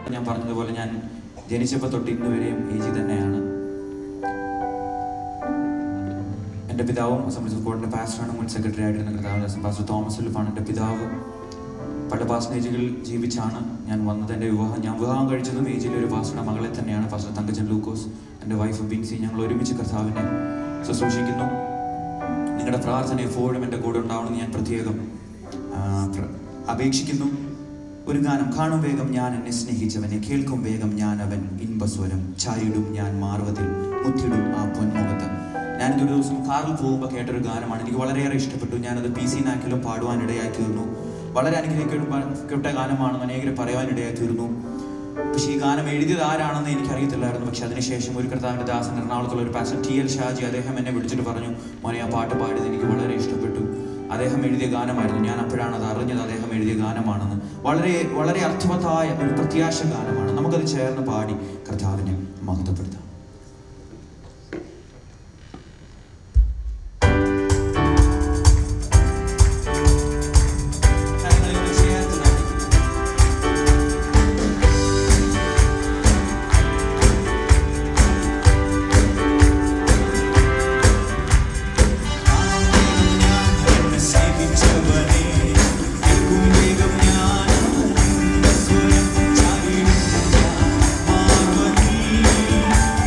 ഞാൻ പറഞ്ഞതുപോലെ ഞാൻ ജനിച്ചപ്പോൾ തൊട്ട് ഇന്ന് വരെയും എ ജി തന്നെയാണ് എൻ്റെ പിതാവും അസംബ്ലീസ് ബോർഡിൻ്റെ പാസ്റ്ററാണ് മുൻ സെക്രട്ടറി ആയിട്ടിരുന്ന കർത്താവ് പാസ്റ്റർ തോമസ് ഫിലിപ്പാണ് എൻ്റെ പിതാവ് പല പാസ്റ്റേജുകളിൽ ജീവിച്ചാണ് ഞാൻ വന്നത് എൻ്റെ വിവാഹം ഞാൻ വിവാഹം കഴിച്ചതും ഏജിലെ ഒരു പാസ്റ്ററുടെ മകളെ തന്നെയാണ് പാസ്റ്റർ തങ്കച്ചൻ ലൂക്കോസ് എൻ്റെ വൈഫ് ബിൻസി ഞങ്ങൾ ഒരുമിച്ച് കർത്താവിനെ ശുശ്രൂഷിക്കുന്നു നിങ്ങളുടെ പ്രാർത്ഥന എപ്പോഴും എൻ്റെ കൂടെ ഉണ്ടാവണമെന്ന് ഞാൻ പ്രത്യേകം ആ, പ്ര- അപേക്ഷിക്കുന്നു ഒരു ഗാനം കാണും വേഗം ഞാൻ എന്നെ സ്നേഹിച്ചവനെ കേൾക്കും വേഗം ഞാൻ അവൻ ഇൻപസ്വരം ചാരിടും ഞാൻ മാർവതിൽ മുത്തിടും ആ പൊന്മുഖത്ത് ഞാനിതൊരു ദിവസം കാറിൽ പോകുമ്പോൾ കേട്ടൊരു ഗാനമാണ് എനിക്ക് വളരെയേറെ ഇഷ്ടപ്പെട്ടു ഞാനത് പി സി നാക്കിലും പാടുവാനിടയായി തീർന്നു വളരെ അനുഗ്രഹിക്കപ്പെട്ട ഗാനമാണെന്ന് അനേകരെ പറയുവാനിടയായി തീർന്നു പക്ഷേ ഈ ഗാനം എഴുതിയത് ആരാണെന്ന് എനിക്ക് അറിയത്തില്ലായിരുന്നു പക്ഷെ അതിനുശേഷം ഒരു കർത്താവിൻ്റെ ദാസൻ എറണാകുളത്തുള്ള ഒരു പാസ്റ്റർ ടി എൽ ഷാജി അദ്ദേഹം എന്നെ വിളിച്ചിട്ട് പറഞ്ഞു മോനെ ആ പാട്ട് പാടിയത് എനിക്ക് വളരെ ഇഷ്ടപ്പെട്ടു അദ്ദേഹം എഴുതിയ ഗാനമായിരുന്നു ഞാൻ അപ്പോഴാണ് അത് അറിഞ്ഞത് അദ്ദേഹം എഴുതിയ ഗാനമാണെന്ന് വളരെ വളരെ അർത്ഥവത്തായ ഒരു പ്രത്യാശ ഗാനമാണ് നമുക്കത് ചേർന്ന് പാടി കർത്താവിനെ മഹത്വപ്പെടുത്താം കരങ്ങളെ ചേർത്ത് നടിക്കും. ും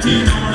Latino